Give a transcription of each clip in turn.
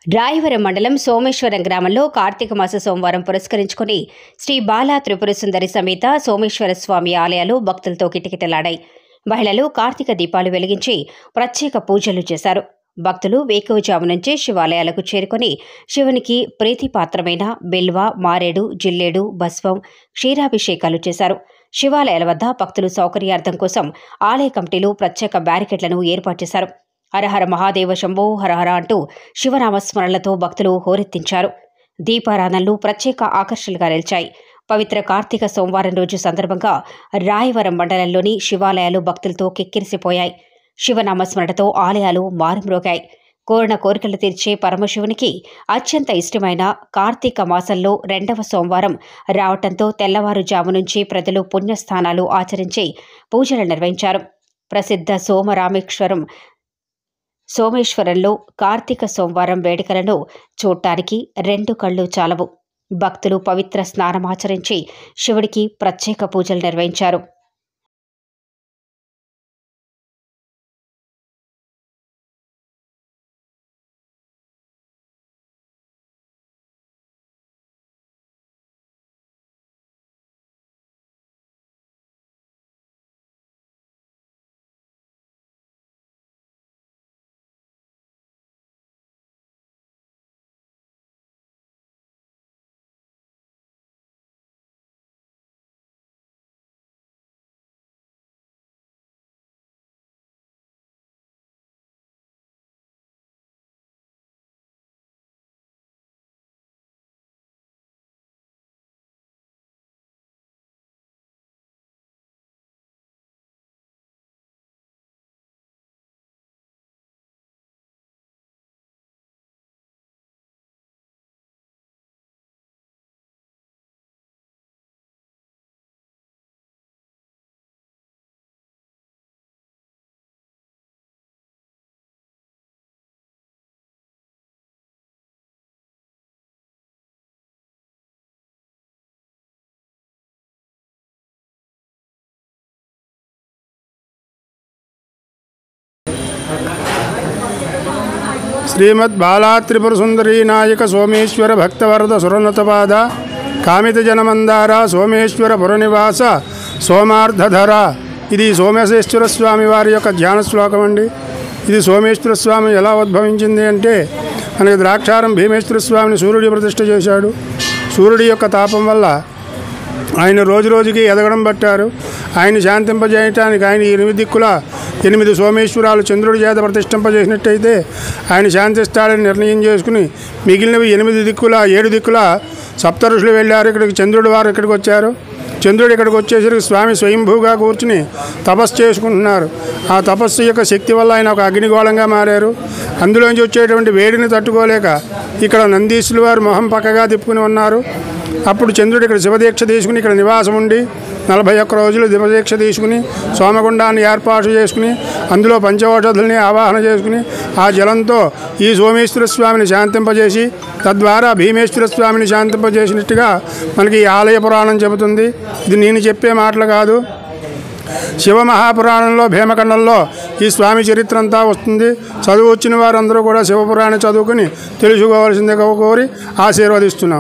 రాయవరం మండలం సోమేశ్వరం గ్రామంలో కార్తీక మాస సోమవారం పురస్కరించుకుని శ్రీ బాలా త్రిపుర సుందరి సమేత సోమేశ్వర స్వామి ఆలయాలు భక్తులతో కిటకిటలాడాయి మహిళలు కార్తీక దీపాలు వెలిగించి ప్రత్యేక పూజలు చేశారు భక్తులు వేకువజాము నుంచి శివాలయాలకు చేరుకొని శివునికి ప్రీతిపాత్రమైన బిల్వ మారేడు జిల్లేడు భస్వం క్షీరాభిషేకాలు చేశారు శివాలయాల వద్ద భక్తులు సౌకర్యార్థం కోసం ఆలయ కమిటీలు ప్రత్యేక బ్యారికేడ్లను ఏర్పాటు చేశారు హరహర మహాదేవ శంభో హరహర అంటూ శివనామస్మరణలతో భక్తులు హోరెత్తించారు దీపారాధనలు ప్రత్యేక ఆకర్షణలుగా నిలిచాయి పవిత్ర కార్తీక సోమవారం రోజు సందర్భంగా రాయవరం మండలంలోని శివాలయాలు భక్తులతో కిక్కిరిసిపోయాయి శివనామస్మరణతో ఆలయాలు మారుమ్రోగాయి కోరిన కోరికలు తీర్చే పరమశివునికి అత్యంత ఇష్టమైన కార్తీక మాసంలో రెండవ సోమవారం రావటంతో తెల్లవారుజాము నుంచి ప్రజలు పుణ్యస్థానాలు ఆచరించి పూజలు నిర్వహించారు ప్రసిద్ధ సోమరామేశ్వరం సోమేశ్వరంలో కార్తీక సోమవారం వేడుకలను చూడటానికి రెండు కళ్ళు చాలవు భక్తులు పవిత్ర స్నానమాచరించి శివుడికి ప్రత్యేక పూజలు నిర్వహించారు శ్రీమద్ బాలాత్రిపుర సుందరీ నాయక సోమేశ్వర భక్తవరద సురనతపాద కామిత జనమందార సోమేశ్వర పురనివాస సోమార్ధధర ఇది సోమేశ్వర స్వామి వారి యొక్క ధ్యాన శ్లోకం అండి ఇది సోమేశ్వర స్వామి ఎలా ఉద్భవించింది అంటే మనకి ద్రాక్షారం భీమేశ్వర స్వామిని సూర్యుడి ప్రతిష్ఠ చేశాడు సూర్యుడి యొక్క తాపం వల్ల ఆయన రోజు రోజుకి ఎదగడం పట్టారు ఆయన శాంతింపజేయటానికి ఆయన ఎనిమిది దిక్కుల ఎనిమిది సోమేశ్వరాలు చంద్రుడి చేత ప్రతిష్ఠింపజేసినట్టయితే ఆయన శాంతిస్తాడని నిర్ణయం చేసుకుని మిగిలినవి ఎనిమిది దిక్కుల ఏడు దిక్కుల సప్త ఋషులు వెళ్ళారు ఇక్కడికి చంద్రుడి వారు ఇక్కడికి వచ్చారు చంద్రుడు ఇక్కడికి వచ్చేసరికి స్వామి స్వయంభూగా కూర్చుని తపస్సు చేసుకుంటున్నారు ఆ తపస్సు యొక్క శక్తి వల్ల ఆయన ఒక అగ్నిగోళంగా మారారు అందులోంచి వచ్చేటువంటి వేడిని తట్టుకోలేక ఇక్కడ నందీశులు వారు మొహం పక్కగా తిప్పుకుని ఉన్నారు అప్పుడు చంద్రుడు ఇక్కడ శివదీక్ష తీసుకుని ఇక్కడ నివాసం ఉండి నలభై ఒక్క రోజులు దివదీక్ష తీసుకుని సోమగుండాన్ని ఏర్పాటు చేసుకుని అందులో పంచౌషధుల్ని ఆవాహన చేసుకుని ఆ జలంతో ఈ సోమేశ్వర స్వామిని శాంతింపజేసి తద్వారా భీమేశ్వర స్వామిని శాంతింపజేసినట్టుగా మనకి ఈ ఆలయ పురాణం చెబుతుంది ఇది నేను చెప్పే మాటలు కాదు శివ మహాపురాణంలో భీమఖండంలో ఈ స్వామి చరిత్ర అంతా వస్తుంది చదువు వచ్చిన వారందరూ కూడా శివపురాణం చదువుకుని తెలుసుకోవాల్సిందిగా కోరి ఆశీర్వదిస్తున్నాం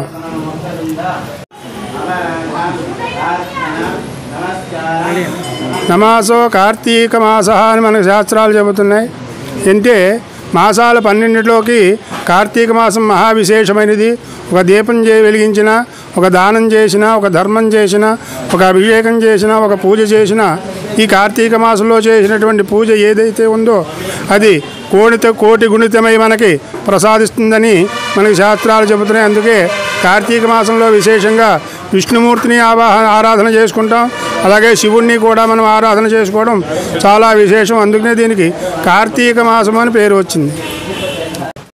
నమాసో కార్తీక మాస అని మనకు శాస్త్రాలు చెబుతున్నాయి అంటే మాసాల పన్నెండిలోకి కార్తీక మాసం మహా విశేషమైనది ఒక దీపం చే వెలిగించిన ఒక దానం చేసిన ఒక ధర్మం చేసిన ఒక అభిషేకం చేసిన ఒక పూజ చేసిన ఈ కార్తీక మాసంలో చేసినటువంటి పూజ ఏదైతే ఉందో అది కోడిత కోటి గుణితమై మనకి ప్రసాదిస్తుందని మనకి శాస్త్రాలు చెబుతున్నాయి అందుకే కార్తీక మాసంలో విశేషంగా విష్ణుమూర్తిని ఆవాహన ఆరాధన చేసుకుంటాం అలాగే శివుణ్ణి కూడా మనం ఆరాధన చేసుకోవడం చాలా విశేషం అందుకనే దీనికి కార్తీక మాసం అని పేరు వచ్చింది